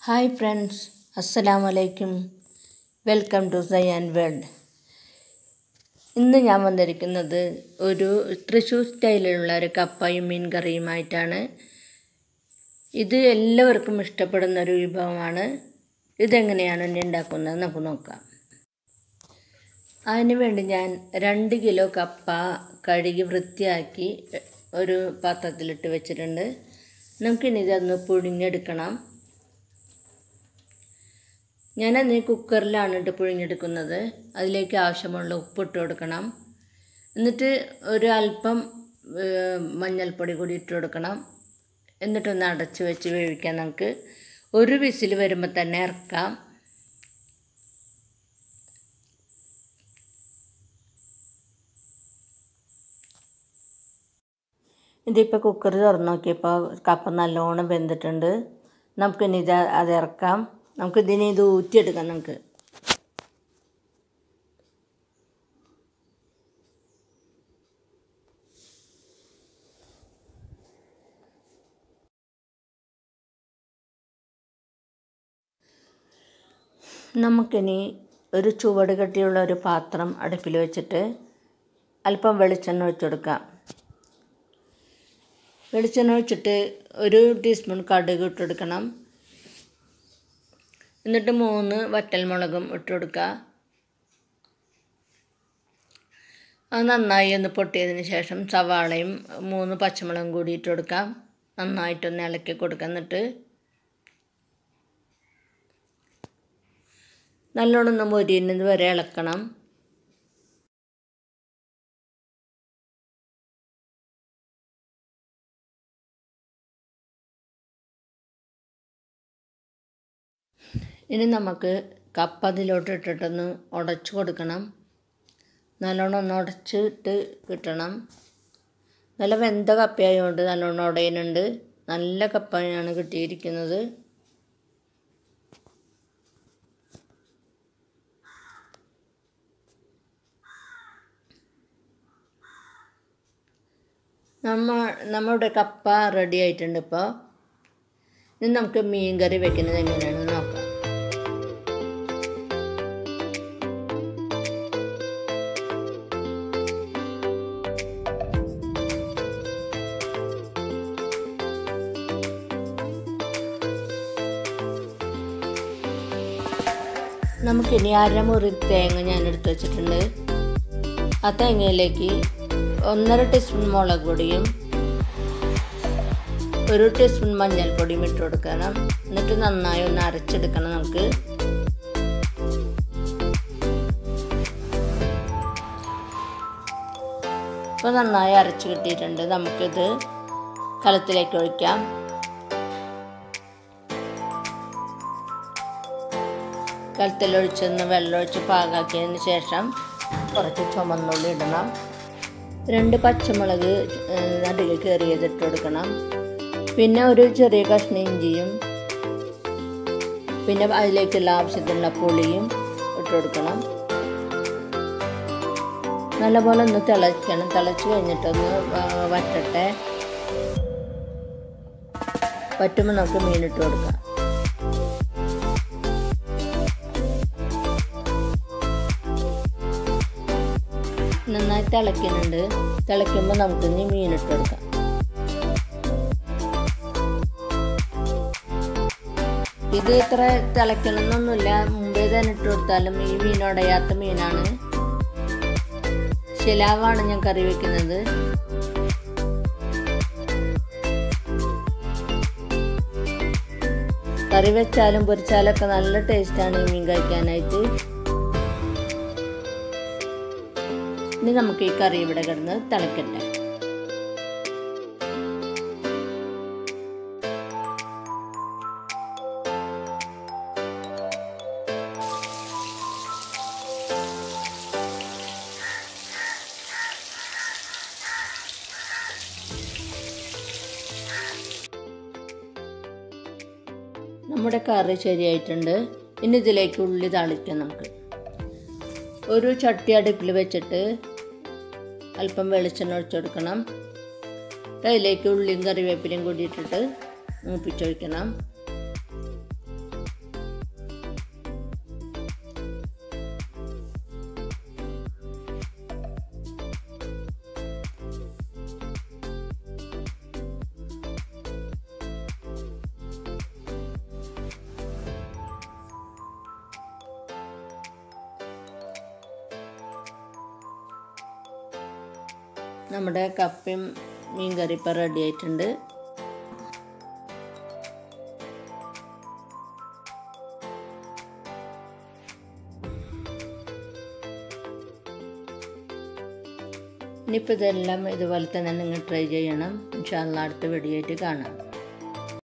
hi friends അസ്സലാമു അലൈക്കും welcome to cyan world ഇന്ന് ഞാൻ വന്നിരിക്കുന്നത് ഒരു തൃശ്ശൂർ സ്റ്റൈലിലുള്ള ഒരു കപ്പയും മീൻ കറിയുമായിട്ടാണ് ഇത് എല്ലാവർക്കും ഇഷ്ടപ്പെടുന്ന ഒരു വിഭവമാണ് ഇതെങ്ങനെയാണ് ഇനി ഉണ്ടാക്കുന്നത് നമുക്ക് നോക്കാം അതിന് വേണ്ടി ഞാൻ രണ്ട് കിലോ കപ്പ കഴുകി വൃത്തിയാക്കി ഒരു പാത്രത്തിലിട്ട് വെച്ചിട്ടുണ്ട് നമുക്കിനി ഇതൊന്ന് പുഴുങ്ങിയെടുക്കണം ഞാനന്ന് കുക്കറിലാണ് ഇട്ട് പുഴുങ്ങിയെടുക്കുന്നത് അതിലേക്ക് ആവശ്യമുള്ള ഉപ്പിട്ട് കൊടുക്കണം എന്നിട്ട് ഒരു അല്പം മഞ്ഞൾപ്പൊടി കൂടി ഇട്ട് കൊടുക്കണം എന്നിട്ടൊന്ന് അടച്ച് വെച്ച് വേവിക്കാം നമുക്ക് ഒരു വിസിൽ വരുമ്പോൾ തന്നെ ഇറക്കാം ഇതിപ്പോൾ കുക്കർ തുറന്ന് നോക്കിയപ്പോൾ കപ്പ നല്ലോണം വെന്തിട്ടുണ്ട് നമുക്കിനി ഇത് അത് ഇറക്കാം നമുക്കിതിനെ ഇത് ഊറ്റിയെടുക്കാം നമുക്ക് നമുക്കിനി ഒരു ചുവട് കെട്ടിയുള്ള ഒരു പാത്രം അടുപ്പിൽ വെച്ചിട്ട് അല്പം വെളിച്ചെണ്ണ ഒഴിച്ചു കൊടുക്കാം വെളിച്ചെണ്ണ ഒഴിച്ചിട്ട് ഒരു ടീസ്പൂൺ കടുക് ഇട്ടെടുക്കണം എന്നിട്ട് മൂന്ന് വറ്റൽമുളകും ഇട്ട് കൊടുക്കുക അത് നന്നായി ഒന്ന് പൊട്ടിയതിന് ശേഷം സവാളയും മൂന്ന് പച്ചമുളകും കൂടി ഇട്ട് കൊടുക്കാം നന്നായിട്ടൊന്ന് ഇളക്കി കൊടുക്കുക എന്നിട്ട് നല്ലോണം ഒന്ന് മൊരിയുന്നത് വരെ ഇളക്കണം ഇനി നമുക്ക് കപ്പ അതിലോട്ട് ഇട്ടിട്ടൊന്ന് ഉടച്ചു കൊടുക്കണം നല്ലോണം ഒന്ന് ഉടച്ചിട്ട് കിട്ടണം നല്ല വെന്ത കപ്പയായതുകൊണ്ട് നല്ലോണം ഉടയുന്നുണ്ട് നല്ല കപ്പയാണ് കിട്ടിയിരിക്കുന്നത് നമ്മ നമ്മുടെ കപ്പ റെഡി ആയിട്ടുണ്ട് ഇപ്പോൾ ഇനി നമുക്ക് മീൻ കറി വെക്കുന്നത് എങ്ങനെയാണെന്ന് നോക്കാം നമുക്കിനി അരമുറി തേങ്ങ ഞാൻ എടുത്ത് വെച്ചിട്ടുണ്ട് ആ തേങ്ങയിലേക്ക് ഒന്നര ടീസ്പൂൺ മുളക് പൊടിയും ഒരു ടീസ്പൂൺ മഞ്ഞൾപ്പൊടിയും ഇട്ട് കൊടുക്കണം എന്നിട്ട് നന്നായി ഒന്ന് അരച്ചെടുക്കണം നമുക്ക് ഇപ്പോൾ നന്നായി അരച്ച് കിട്ടിയിട്ടുണ്ട് നമുക്കിത് കലത്തിലേക്ക് ഒഴിക്കാം കലത്തിലൊഴിച്ചൊന്ന് വെള്ളമൊഴിച്ച് പാകാക്കിയതിന് ശേഷം കുറച്ച് ചുമന്നുള്ളി ഇടണം രണ്ട് പച്ചമുളക് നടുക കയറിയതിട്ട് കൊടുക്കണം പിന്നെ ഒരു ചെറിയ കഷ്ണം ഇഞ്ചിയും പിന്നെ അതിലേക്കുള്ള ആവശ്യത്തിനുള്ള പുളിയും ഇട്ട് കൊടുക്കണം നല്ലപോലെ ഒന്ന് തിളയ്ക്കണം തിളച്ച് കഴിഞ്ഞിട്ടൊന്ന് വറ്റട്ടെ പറ്റുമ്പോൾ നമുക്ക് മീനിട്ട് കൊടുക്കാം നന്നായി തിളയ്ക്കുന്നുണ്ട് തിളയ്ക്കുമ്പോൾ നമുക്ക് ഇനി മീനിട്ട് കൊടുക്കാം ഇത് ഇത്ര തിളയ്ക്കണമെന്നൊന്നുമില്ല മുമ്പേ തന്നെ ഇട്ട് കൊടുത്താലും ഈ മീൻ ഉടയാത്ത മീനാണ് ശിലാവാണ് ഞാൻ കറി വെക്കുന്നത് കറി വെച്ചാലും പൊരിച്ചാലൊക്കെ നല്ല ടേസ്റ്റാണ് ഈ മീൻ കഴിക്കാനായിട്ട് ഇനി നമുക്ക് ഈ കറി ഇവിടെ കിടന്ന് തിളക്കട്ടെ നമ്മുടെ കറി ശരിയായിട്ടുണ്ട് ഇനി ഇതിലേക്ക് ഉള്ളി താളിക്കാം നമുക്ക് ഒരു ചട്ടി അടുപ്പിൽ വെച്ചിട്ട് അല്പം വെളിച്ചെണ്ണ ഒഴിച്ചു കൊടുക്കണം അതിലേക്ക് ഉള്ളിയും കറിവേപ്പിലയും കൂടി ഇട്ടിട്ട് മൂപ്പിച്ചൊഴിക്കണം നമ്മുടെ കപ്പയും മീൻ കറി ഇപ്പോൾ റെഡി ആയിട്ടുണ്ട് ഇനിയിപ്പോൾ ഇതെല്ലാം ഇതുപോലെ തന്നെ നിങ്ങൾ ട്രൈ ചെയ്യണം ഇൻഷാല്ല അടുത്ത വീഡിയോ ആയിട്ട് കാണാം